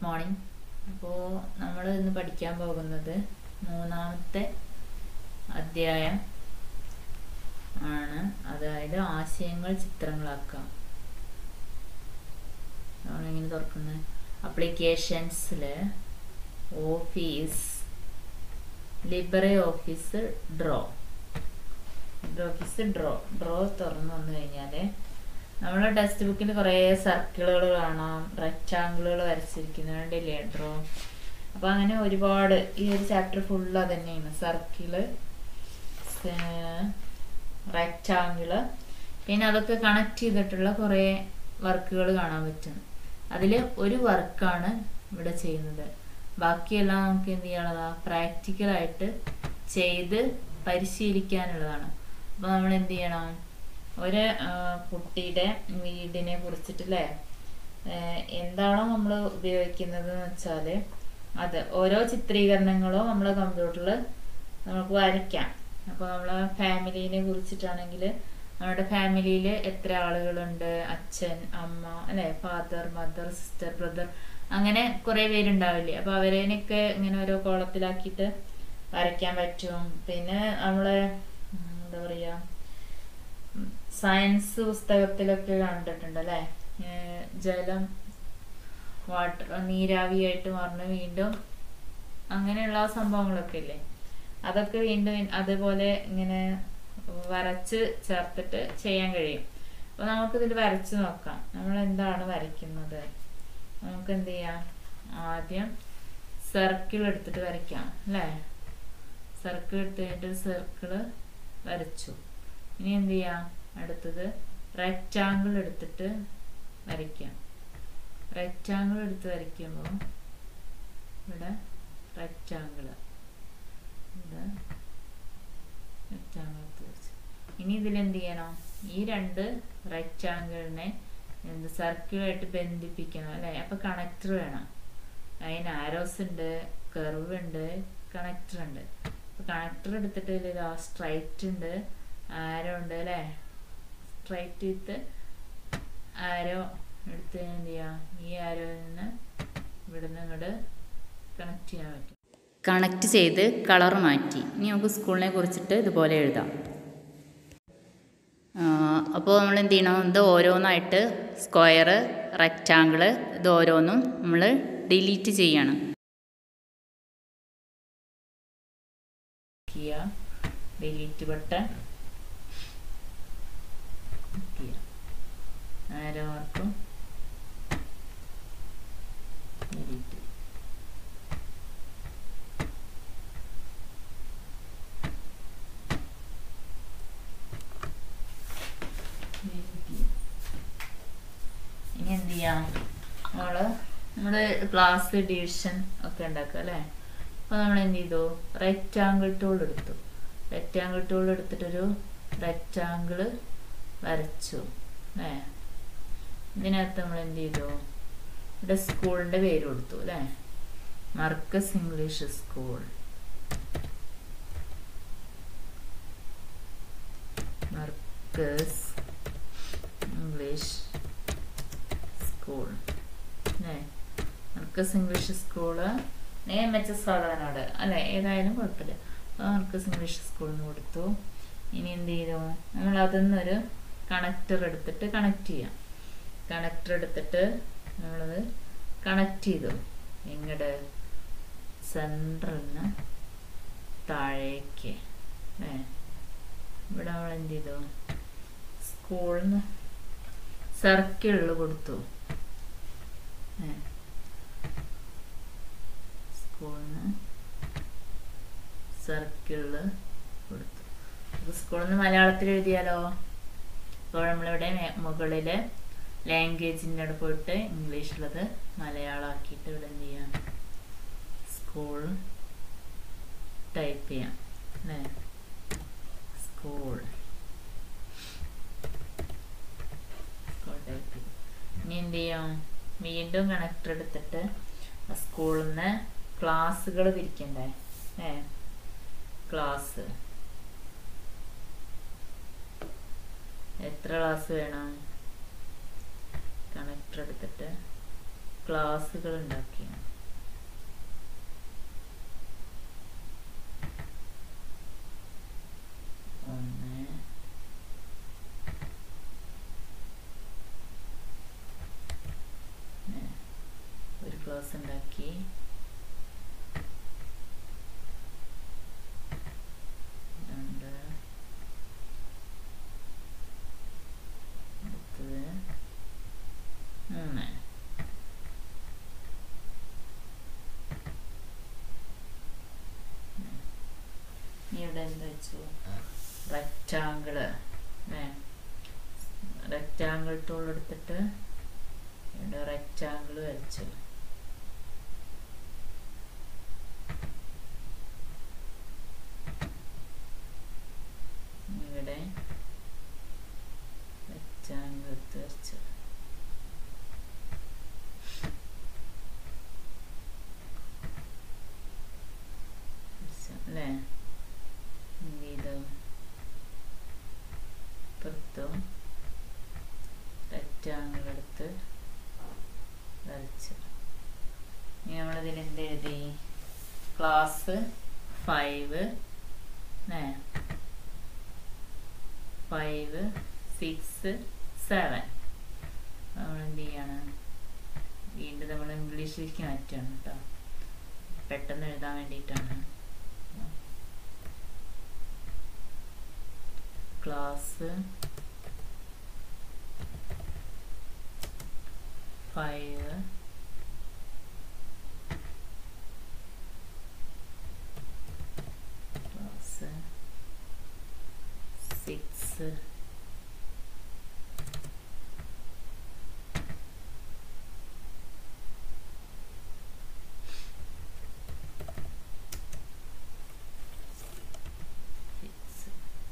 Morning അപ്പോൾ നമ്മൾ ഇന്ന് പഠിക്കാൻ പോകുന്നത് മൂന്നാമത്തെ അധ്യായം ആണ് അതായത് ആശയങ്ങൾ ചിത്രങ്ങളാക്കാം നമ്മളിങ്ങനെ തുറക്കുന്ന അപ്ലിക്കേഷൻസിൽ office libre office draw libre office draw draw തുറന്നു വന്നു കഴിഞ്ഞാൽ നമ്മളെ ടെക്സ്റ്റ് ബുക്കിൽ കുറേ സർക്കിളുകൾ കാണാം റെക്റ്റാങ്കിളുകൾ വരച്ചിരിക്കുന്നുണ്ടല്ലേ ഡ്രോ അപ്പോൾ അങ്ങനെ ഒരുപാട് ഈ ഒരു ചാപ്റ്റർ ഫുള്ള് അത് തന്നെയാണ് സർക്കിള് റെക്റ്റാങ്കിള് പിന്നെ അതൊക്കെ കണക്ട് ചെയ്തിട്ടുള്ള കുറേ വർക്കുകൾ കാണാൻ പറ്റും അതിൽ ഒരു വർക്കാണ് ഇവിടെ ചെയ്യുന്നത് ബാക്കിയെല്ലാം നമുക്ക് എന്ത് ചെയ്യാനുള്ളതാ പ്രാക്ടിക്കലായിട്ട് ചെയ്ത് പരിശീലിക്കാനുള്ളതാണ് അപ്പോൾ നമ്മൾ എന്ത് ചെയ്യണം ഒരു ആ, കുട്ടിയുടെ വീടിനെ കുറിച്ചിട്ടല്ലേ എന്താണോ നമ്മൾ ഉപയോഗിക്കുന്നത് എന്ന് വെച്ചാൽ അത് ഓരോ ചിത്രീകരണങ്ങളും നമ്മൾ കമ്പ്യൂട്ടറിൽ നമുക്ക് വരയ്ക്കാം അപ്പോൾ നമ്മളെ ഫാമിലീനെ കുറിച്ചിട്ടാണെങ്കിൽ നമ്മുടെ ഫാമിലിയിൽ എത്ര ആളുകളുണ്ട് അച്ഛൻ അമ്മ അല്ലെ ഫാദർ മദർ സിസ്റ്റർ ബ്രദർ അങ്ങനെ കുറേ പേരുണ്ടാവില്ലേ അപ്പോൾ അവരേനൊക്കെ ഇങ്ങനെ ഓരോ കോളത്തിലാക്കിയിട്ട് വരയ്ക്കാൻ പറ്റും പിന്നെ നമ്മളെ ഉം, എന്താ പറയുക സയൻസ് പുസ്തകത്തിലൊക്കെ കണ്ടിട്ടുണ്ട് അല്ലേ ഏഹ് ജലം വാട്ടർ നീരാവിയായിട്ട് മാറുന്ന വീണ്ടും അങ്ങനെയുള്ള ആ സംഭവങ്ങളൊക്കെ ഇല്ലേ അതൊക്കെ വീണ്ടും അതുപോലെ ഇങ്ങനെ വരച്ച് ചേർത്തിട്ട് ചെയ്യാൻ കഴിയും അപ്പോൾ നമുക്കിതിൽ വരച്ച് നോക്കാം നമ്മൾ എന്താണ് വരയ്ക്കുന്നത് നമുക്ക് എന്ത് ചെയ്യാം ആദ്യം സർക്കിൾ എടുത്തിട്ട് വരയ്ക്കാം അല്ലേ സർക്കിൾ എടുത്ത് കഴിഞ്ഞിട്ട് സർക്കിള് വരച്ചു ഇനി എന്ത് ചെയ്യാം അടുത്തത് റെക്റ്റാങ്കിൾ എടുത്തിട്ട് വരയ്ക്കാം റെക്റ്റാങ്കിൾ എടുത്ത് വരയ്ക്കുമ്പോൾ ഇവിടെ റെക്റ്റാങ്കിൾ ഇവിടെ റെക്റ്റാങ്കിൾ എടുത്ത് വരച്ചു ഇനി ഇതിൽ എന്ത് ചെയ്യണം ഈ രണ്ട് റെക്റ്റാങ്കിളിനെ എന്ത് സർക്കിളായിട്ട് ബന്ധിപ്പിക്കണം അല്ലേ അപ്പൊ കണക്ടർ വേണം അതിന് ആരോസ് ഉണ്ട് കർവ് ഉണ്ട് കണക്ടർ ഉണ്ട് അപ്പൊ കണക്ടർ എടുത്തിട്ട് ഇതിൽ ആ സ്ട്രൈറ്റ് ഉണ്ട് ആരോ ഉണ്ട് അല്ലേ സ്ട്രൈറ്റ് വിത്ത് ആരോ എടുത്ത് എന്ത് ചെയ്യാം ഈ ആരോയിൽ നിന്ന് ഇവിടുന്ന് ഇങ്ങോട്ട് കണക്ട് ചെയ്യാൻ പറ്റും കണക്ട് ചെയ്ത് കളർ മാറ്റി ഇനി നമുക്ക് സ്കൂളിനെ കുറിച്ചിട്ട് ഇതുപോലെ എഴുതാം അപ്പോൾ നമ്മൾ എന്ത് ചെയ്യണം ഇത് ഓരോന്നായിട്ട് സ്ക്വയർ റെക്റ്റാങ്കിള് ഇത് ഓരോന്നും നമ്മൾ ഡിലീറ്റ് ചെയ്യണം ചെയ്യാം ഡിലീറ്റ് ബട്ടൺ ആരോ മാർക്കും ഡിലീറ്റ് ഇനി എന്ത് ചെയ്യാം നമ്മള് നമ്മുടെ ക്ലാസ് ഡിവിഷൻ ഒക്കെ ഉണ്ടാക്കുക അല്ലേ അപ്പോൾ നമ്മൾ എന്ത് ചെയ്തു റെക്റ്റാങ്കിൾ ടൂൾ എടുത്തു റെക്റ്റാങ്കിൾ ടൂൾ എടുത്തിട്ടൊരു റെക്റ്റാങ്കിൾ വരച്ചു അല്ലേ ഇതിനകത്ത് നമ്മൾ എന്ത് ചെയ്തു ഇവിടെ സ്കൂളിൻ്റെ പേര് കൊടുത്തു അല്ലേ Markaz English school Markaz English school അല്ലേ Markaz English school M H S സാധാരണ അല്ലെ ഏതായാലും കുഴപ്പമില്ല അപ്പോൾ മർക്കസ് ഇംഗ്ലീഷ് സ്കൂളിൽ നിന്ന് കൊടുത്തു ഇനി എന്ത് ചെയ്തു നമ്മൾ അതിൽ നിന്നൊരു കണക്ടർ എടുത്തിട്ട് കണക്ട് ചെയ്യാം കണക്ടർ എടുത്തിട്ട് നമ്മളത് കണക്ട് ചെയ്തു ഇങ്ങോട്ട് സെൻട്രിൽ നിന്ന് താഴേക്ക് അല്ലേ ഇവിടെ നമ്മൾ എന്ത് ചെയ്തു സ്കൂളിൽ നിന്ന് സർക്കിളിൽ കൊടുത്തു ഏ സ്കൂളിൽ നിന്ന് സർക്കിളിൽ കൊടുത്തു അപ്പോൾ സ്കൂളിൽ നിന്ന് മലയാളത്തിൽ എഴുതിയാലോ അപ്പോൾ നമ്മളിവിടെ മേ- മുകളില് ലാംഗ്വേജിൻ്റെ അവിടെ പോയിട്ട് ഇംഗ്ലീഷിലത് മലയാളമാക്കിയിട്ട് ഇവിടെ എന്ത് ചെയ്യാം സ്കൂൾ ടൈപ്പ് ചെയ്യാം അല്ലേ സ്കൂൾ സ്കൂൾ ടൈപ്പ് ചെയ്യും ഇനി എന്ത് ചെയ്യാം വീണ്ടും കണക്ടർ എടുത്തിട്ട് സ്കൂളിൽ നിന്ന് ക്ലാസ്സുകൾ തിരിക്കണ്ടേ ഏ ക്ലാസ് എത്ര ക്ലാസ് വേണം കണക്ടർ എടുത്തിട്ട് ക്ലാസ്സുകൾ ഉണ്ടാക്കി ഒന്ന് ഏ, ഒരു ക്ലാസ് ഉണ്ടാക്കി രണ്ട് അടുത്തത് മൂന്ന് ഇനി ഇവിടെ എന്ത് വെച്ചു റെക്റ്റാങ്കിള് റെക്റ്റാങ്കിൾ ടൂൾ എടുത്തിട്ട് ഇവിടെ റെക്റ്റാങ്കിൾ വരച്ചു ഇവിടെ റെക്റ്റാങ്കിൾ എടുത്ത് വരച്ചു അല്ലേ എന്ത് ചെയ്തു പുറത്തും റെക്റ്റാങ്കിൾ എടുത്ത് വരച്ചു ഇനി നമ്മളിതിൽ എന്ത് എഴുതി class five five six seven നമ്മൾ എന്ത് ചെയ്യാണ് വീണ്ടും നമ്മൾ ഇംഗ്ലീഷിലേക്ക് മാറ്റുകയാണ് കേട്ടോ പെട്ടെന്ന് എഴുതാൻ വേണ്ടിയിട്ടാണ് class five class six six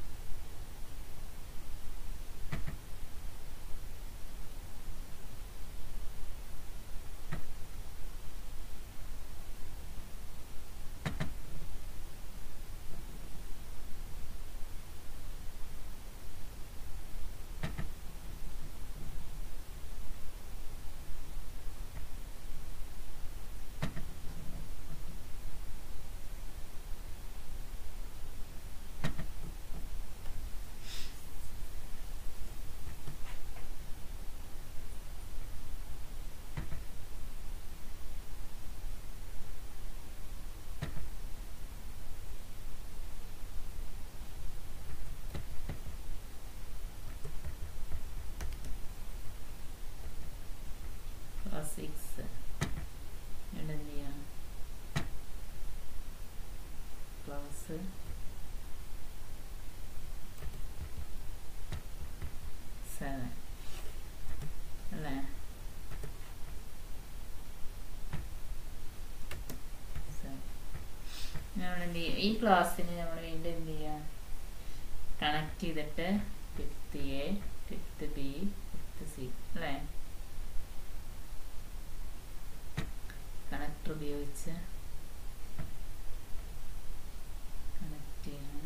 class six ഇവിടെ എന്ത് ചെയ്യാം ക്ലാസ് സെവൻ അല്ലേ നമ്മൾ എന്ത് ചെയ്യും ഈ ക്ലാസ്സിന് നമ്മൾ വീണ്ടും എന്ത് ചെയ്യാം കണക്ട് ചെയ്തിട്ട് fifth A fifth B fifth C അല്ലേ കണക്ടർ ഉപയോഗിച്ച് കണക്ട് ചെയ്യണം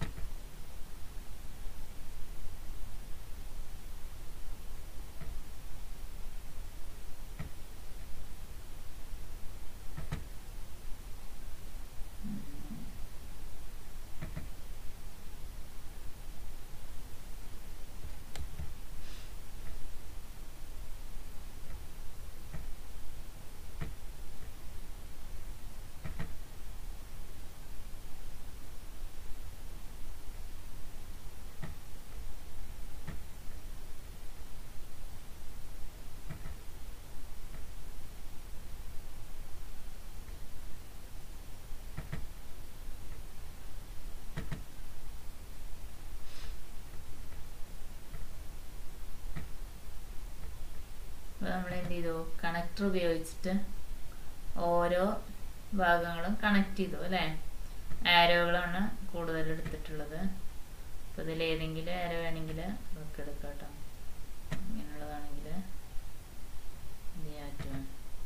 അപ്പോൾ നമ്മൾ എന്ത് ചെയ്തു കണക്ടർ ഉപയോഗിച്ചിട്ട് ഓരോ ഭാഗങ്ങളും കണക്ട് ചെയ്തു അല്ലേ ആരോകളാണ് കൂടുതൽ എടുത്തിട്ടുള്ളത് അപ്പോൾ ഇതിൽ ഏതെങ്കിലും ആരോ വേണമെങ്കിൽ നമുക്ക് എടുക്കാം കേട്ടോ ഇങ്ങനെയുള്ളതാണെങ്കിൽ എന്ത് ചെയ്യാൻ പറ്റും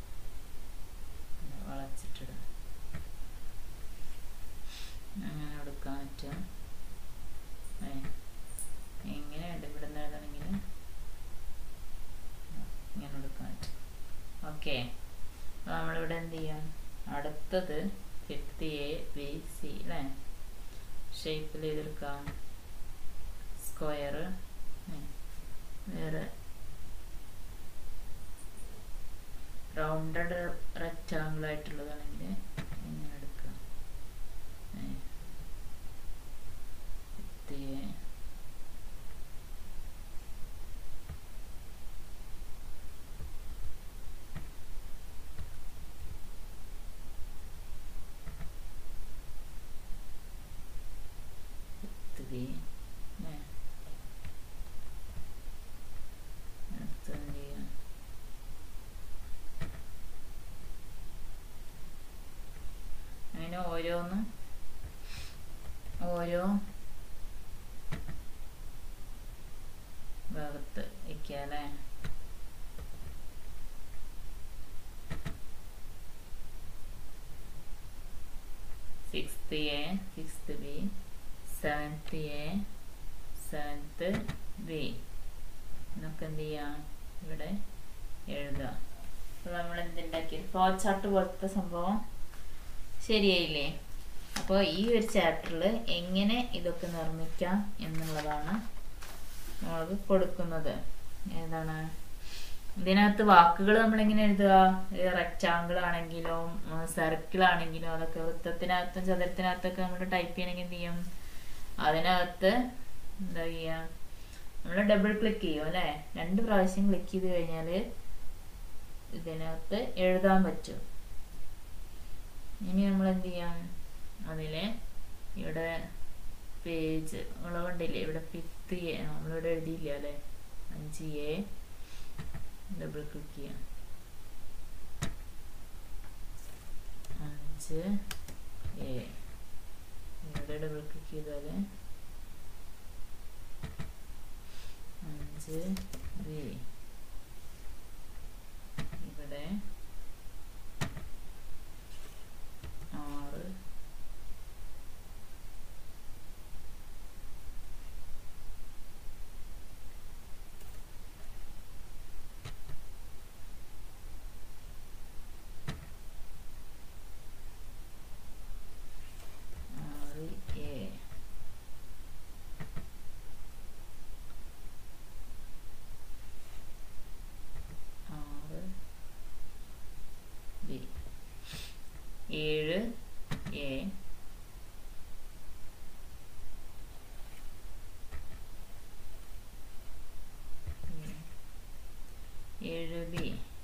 വളച്ചിട്ടിടാം അങ്ങനെ എടുക്കാൻ പറ്റും ഏ എങ്ങനെയുണ്ട് ഇവിടെ നിന്ന് എഴുതണമെങ്കിൽ ഇങ്ങനെ എടുക്കാൻ പറ്റും ഓക്കെ അടുത്തത് ഫിഫ്ത്ത് എ ബി സി അല്ലേ ഷേപ്പിൽ ചെയ്തെടുക്കാം സ്ക്വയർ വേറെ റൗണ്ടഡ് റെക്റ്റാങ്കിൾ ആയിട്ടുള്ളതാണെങ്കിൽ ഇങ്ങനെ എടുക്കാം ഏ. ഫിഫ്ത്ത് എ ഫിഫ്ത്ത് ബി അല്ലേ അടുത്തത് എന്ത് ചെയ്യാം അങ്ങനെ ഓരോന്നും ഓരോ ഭാഗത്ത് വയ്ക്കുക അല്ലേ sixth A sixth B seventh A seventh B എന്നൊക്കെ എന്ത് ചെയ്യാം ഇവിടെ എഴുതുക അപ്പോൾ നമ്മൾ എന്തുണ്ടാക്കി ഫ്ലോ ചാർട്ട് പോലത്തെ സംഭവം ശരിയായില്ലേ അപ്പോൾ ഈ ഒരു ചാപ്റ്ററിൽ എങ്ങനെ ഇതൊക്കെ നിർമ്മിക്കാം എന്നുള്ളതാണ് നമ്മൾക്ക് കൊടുക്കുന്നത് ഏതാണ് ഇതിനകത്ത് വാക്കുകൾ നമ്മളെങ്ങനെ എഴുതുക റെക്റ്റാങ്കിൾ ആണെങ്കിലോ സർക്കിൾ ആണെങ്കിലോ അതൊക്കെ വൃത്തത്തിനകത്തും ചതുരത്തിനകത്തൊക്കെ നമ്മൾ ടൈപ്പ് ചെയ്യണമെങ്കിൽ എന്ത് ചെയ്യും അതിനകത്ത് എന്താ ചെയ്യുക നമ്മൾ ഡബിൾ ക്ലിക്ക് ചെയ്യും അല്ലേ രണ്ട് പ്രാവശ്യം ക്ലിക്ക് ചെയ്ത് കഴിഞ്ഞാൽ ഇതിനകത്ത് എഴുതാൻ പറ്റും ഇനി നമ്മൾ എന്ത് ചെയ്യാം അതില് ഇവിടെ പേജ് ഉള്ളതുകൊണ്ടില്ലേ ഇവിടെ ഫിഫ്ത്ത് എ നമ്മളിവിടെ എഴുതിയില്ല അല്ലേ അഞ്ച് എ ഡബിൾ ക്ലിക്ക് ചെയ്യാം അഞ്ച് എ ഇവിടെ ഡബിൾ ക്ലിക്ക് ചെയ്താൽ അഞ്ച് ബി ഇവിടെ ആറ് ആറ് എ ആറ് ബി ഏഴ് എ ഏഴ് ബി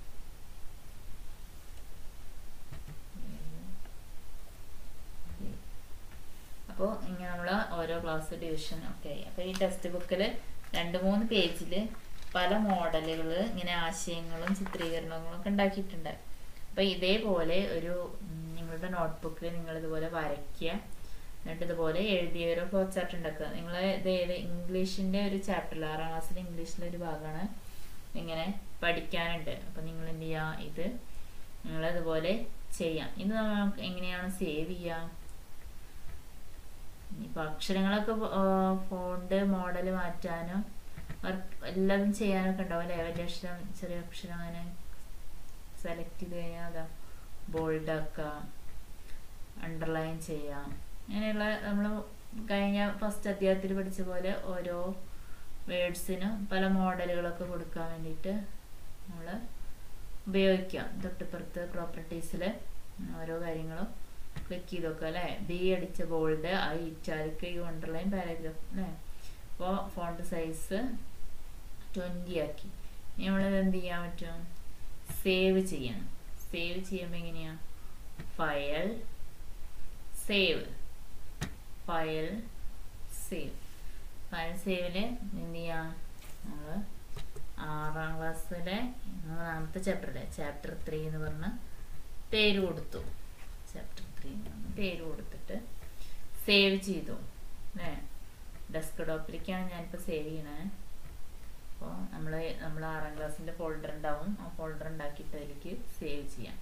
അപ്പോൾ ഇങ്ങനെ നമ്മൾ ഓരോ ക്ലാസ് ഡിവിഷൻ ഒക്കെ ആയി അപ്പോൾ ഈ ടെക്സ്റ്റ് ബുക്കിൽ രണ്ട് മൂന്ന് പേജിൽ പല മോഡലുകൾ ഇങ്ങനെ ആശയങ്ങളും ചിത്രീകരണങ്ങളും ഒക്കെ ഉണ്ടാക്കിയിട്ടുണ്ട് അപ്പോൾ ഇതേപോലെ ഒരു ഉം, നിങ്ങളുടെ നോട്ട്ബുക്കിൽ നിങ്ങൾ ഇതുപോലെ വരയ്ക്കുക എന്നിട്ട് ഇതുപോലെ എഴുതിയ ഒരു ഫ്ലോ ചാർട്ട് ഉണ്ടാക്കുക നിങ്ങൾ ഇത് ഏത് ഇംഗ്ലീഷിൻ്റെ ഒരു ചാപ്റ്ററിൽ ആറാം ക്ലാസ്സിൽ ഇംഗ്ലീഷിലെ ഒരു ഭാഗമാണ് ഇങ്ങനെ പഠിക്കാനുണ്ട് അപ്പോൾ നിങ്ങൾ എന്ത് ചെയ്യുക ഇത് നിങ്ങൾ ഇതുപോലെ ചെയ്യാം ഇത് നമുക്ക് എങ്ങനെയാണ് സേവ് ചെയ്യുക ഇനിയിപ്പോൾ അക്ഷരങ്ങളൊക്കെ ഫോണ്ട് മോഡൽ മാറ്റാനും വർക്ക് എല്ലാതും ചെയ്യാനൊക്കെ ഉണ്ടാവും അല്ലേ വലിയ അക്ഷരം ചെറിയ അക്ഷരം അങ്ങനെ സെലക്ട് ചെയ്ത് കഴിഞ്ഞാൽ അതാ ബോൾഡ് ആക്കാം അണ്ടർലൈൻ ചെയ്യാം അങ്ങനെയുള്ള നമ്മൾ കഴിഞ്ഞ ഫസ്റ്റ് അധ്യായത്തിൽ പഠിച്ച പോലെ ഓരോ വേർഡ്സിനും പല മോഡലുകളൊക്കെ കൊടുക്കാൻ വേണ്ടിയിട്ട് നമ്മൾ ഉപയോഗിക്കാം തൊട്ടിപ്പുറത്ത് പ്രോപ്പർട്ടീസിൽ ഓരോ കാര്യങ്ങളും ക്ലിക്ക് ചെയ്ത് നോക്കുക അല്ലേ ബി അടിച്ച bold I italic U underline paragraph അല്ലേ അപ്പോൾ ഫോണ്ട് സൈസ് ട്വൻറ്റി ആക്കി ഇനി നമ്മളിത് എന്ത് ചെയ്യാൻ പറ്റും സേവ് ചെയ്യണം സേവ് ചെയ്യുമ്പോൾ എങ്ങനെയാണ് file save file save file സേവിൽ എന്ത് ചെയ്യാം നമ്മൾ ആറാം ക്ലാസ്സിലെ മൂന്നാമത്തെ ചാപ്റ്ററിലെ ചാപ്റ്റർ ത്രീ എന്ന് പറഞ്ഞ പേര് കൊടുത്തു ചാപ്റ്റർ ത്രീ എന്ന് പറഞ്ഞ പേര് കൊടുത്തിട്ട് സേവ് ചെയ്തു അല്ലേ ഡെസ്ക് ടോപ്പിലേക്കാണ് ഞാനിപ്പോൾ സേവ് ചെയ്യണേ അപ്പോൾ നമ്മൾ നമ്മൾ ആറാം ക്ലാസ്സിൻ്റെ ഫോൾഡർ ഉണ്ടാവും ആ ഫോൾഡർ ഉണ്ടാക്കിയിട്ട് അതിലേക്ക് സേവ് ചെയ്യാം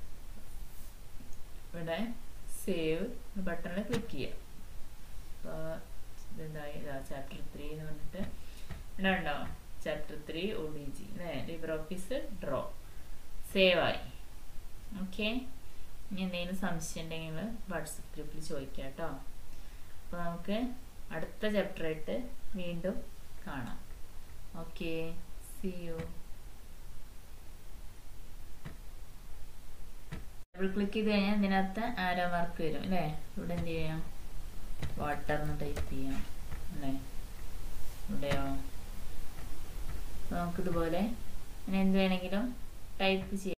ഇവിടെ സേവ് ബട്ടണിൽ ക്ലിക്ക് ചെയ്യാം അപ്പോൾ ഇതെന്തായി ഇതാ ചാപ്റ്റർ ത്രീ എന്ന് പറഞ്ഞിട്ട് ഇവിടെ ഉണ്ടാവും chapter three O D G അല്ലേ ലിബർ ഓഫീസ് ഡ്രോ സേവ് ആയി ഓക്കെ ഇനി എന്തെങ്കിലും സംശയം ഉണ്ടെങ്കിൽ വാട്സപ്പ് ഗ്രൂപ്പിൽ ചോദിക്കാം കേട്ടോ അപ്പോൾ നമുക്ക് അടുത്ത ചാപ്റ്ററായിട്ട് വീണ്ടും കാണാം okay see you double click ചെയ്ത് കഴിഞ്ഞാൽ ഇതിനകത്ത് ആരോ മാർക്ക് വരും അല്ലേ ഇവിടെ എന്ത് ചെയ്യാം വാട്ടർ എന്ന് ടൈപ്പ് ചെയ്യാം അല്ലേ ഇവിടെയോ അപ്പോൾ നമുക്കിതുപോലെ അങ്ങനെ എന്ത് വേണമെങ്കിലും ടൈപ്പ് ചെയ്യാം